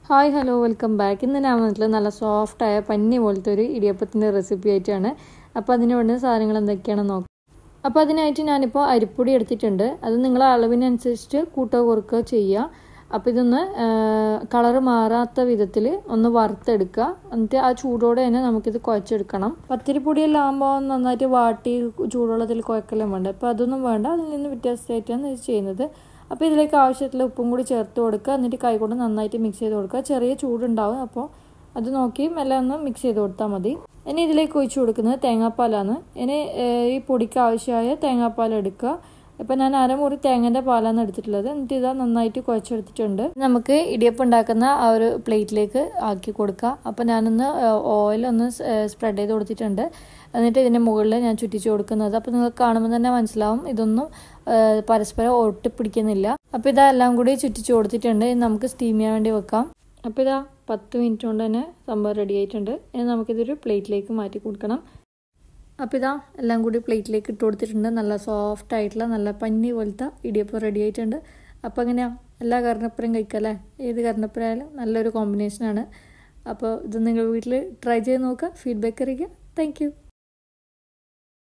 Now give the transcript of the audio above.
hi hello welcome back ഇന്ന് ഞാൻ വന്നിട്ടുള്ളത് നല്ല സോഫ്റ്റായ പന്നി പോലത്തെ ഒരു ഇടിയപ്പത്തിൻ്റെ റെസിപ്പി ആയിട്ടാണ് അപ്പോൾ അതിന് വേണ്ട സാധനങ്ങൾ എന്തൊക്കെയാണെന്ന് നോക്കാം അപ്പോൾ അതിനായിട്ട് ഞാനിപ്പോൾ അരിപ്പൊടി എടുത്തിട്ടുണ്ട് അത് നിങ്ങളെ അളവിനനുസരിച്ച് കൂട്ടോ കുറക്കുകയോ ചെയ്യുക അപ്പോൾ ഇതൊന്ന് കളറ് മാറാത്ത വിധത്തിൽ ഒന്ന് വറുത്തെടുക്കുക എന്നിട്ട് ആ ചൂടോടെ തന്നെ നമുക്കിത് കുഴച്ചെടുക്കണം പത്തിരിപ്പൊടിയെല്ലാം ആകുമ്പോൾ നന്നായിട്ട് വാട്ടി ചൂടുവെള്ളത്തിൽ കുഴക്കെല്ലാം വേണ്ട അപ്പോൾ അതൊന്നും വേണ്ട അതിൽ നിന്ന് വ്യത്യാസമായിട്ടാണ് ഇത് ചെയ്യുന്നത് അപ്പോൾ ഇതിലേക്ക് ആവശ്യത്തിലുള്ള ഉപ്പും കൂടി ചേർത്ത് കൊടുക്കുക എന്നിട്ട് കൈകൊണ്ട് നന്നായിട്ട് മിക്സ് ചെയ്ത് കൊടുക്കുക ചെറിയ ചൂടുണ്ടാവും അപ്പോൾ അത് നോക്കി മെല്ലെ ഒന്ന് മിക്സ് ചെയ്ത് കൊടുത്താൽ മതി ഇനി ഇതിലേക്ക് ഒഴിച്ചു കൊടുക്കുന്നത് തേങ്ങാപ്പാലാണ് ഇനി ഈ പൊടിക്ക് ആവശ്യമായ തേങ്ങാപ്പാൽ എടുക്കുക ഇപ്പം ഞാൻ അരമുറി തേങ്ങൻ്റെ പാലാണ് എടുത്തിട്ടുള്ളത് എന്നിട്ട് ഇതാ നന്നായിട്ട് കുഴച്ചെടുത്തിട്ടുണ്ട് നമുക്ക് ഇടിയപ്പം ഉണ്ടാക്കുന്ന ആ ഒരു പ്ലേറ്റിലേക്ക് ആക്കി കൊടുക്കുക അപ്പോൾ ഞാനൊന്ന് ഓയിൽ ഒന്ന് സ്പ്രെഡ് ചെയ്ത് കൊടുത്തിട്ടുണ്ട് എന്നിട്ട് ഇതിൻ്റെ മുകളിൽ ഞാൻ ചുറ്റിച്ച് കൊടുക്കുന്നത് അപ്പോൾ നിങ്ങൾക്ക് കാണുമ്പോൾ തന്നെ മനസ്സിലാവും ഇതൊന്നും പരസ്പരം ഒട്ടിപ്പിടിക്കുന്നില്ല അപ്പോൾ ഇതെല്ലാം കൂടി ചുറ്റിച്ച് കൊടുത്തിട്ടുണ്ട് നമുക്ക് സ്റ്റീം ചെയ്യാൻ വേണ്ടി വെക്കാം അപ്പോൾ ഇതാ പത്ത് മിനിറ്റ് കൊണ്ട് തന്നെ സംഭവം റെഡി ആയിട്ടുണ്ട് ഇനി നമുക്കിതൊരു പ്ലേറ്റിലേക്ക് മാറ്റി കൊടുക്കണം അപ്പോൾ ഇതാ എല്ലാം കൂടി പ്ലേറ്റിലേക്ക് ഇട്ട് കൊടുത്തിട്ടുണ്ട് നല്ല സോഫ്റ്റ് ആയിട്ടുള്ള നല്ല പഞ്ഞി പോലത്തെ ഇടിയപ്പം റെഡി ആയിട്ടുണ്ട് അപ്പോൾ എങ്ങനെയാണ് എല്ലാ കറിനപ്പുറം കഴിക്കല്ലേ ഏത് കറിനപ്പുറമായാലും നല്ലൊരു കോമ്പിനേഷനാണ് അപ്പോൾ ഇത് നിങ്ങൾ വീട്ടിൽ ട്രൈ ചെയ്ത് നോക്കുക ഫീഡ്ബാക്ക് അറിയിക്കുക താങ്ക്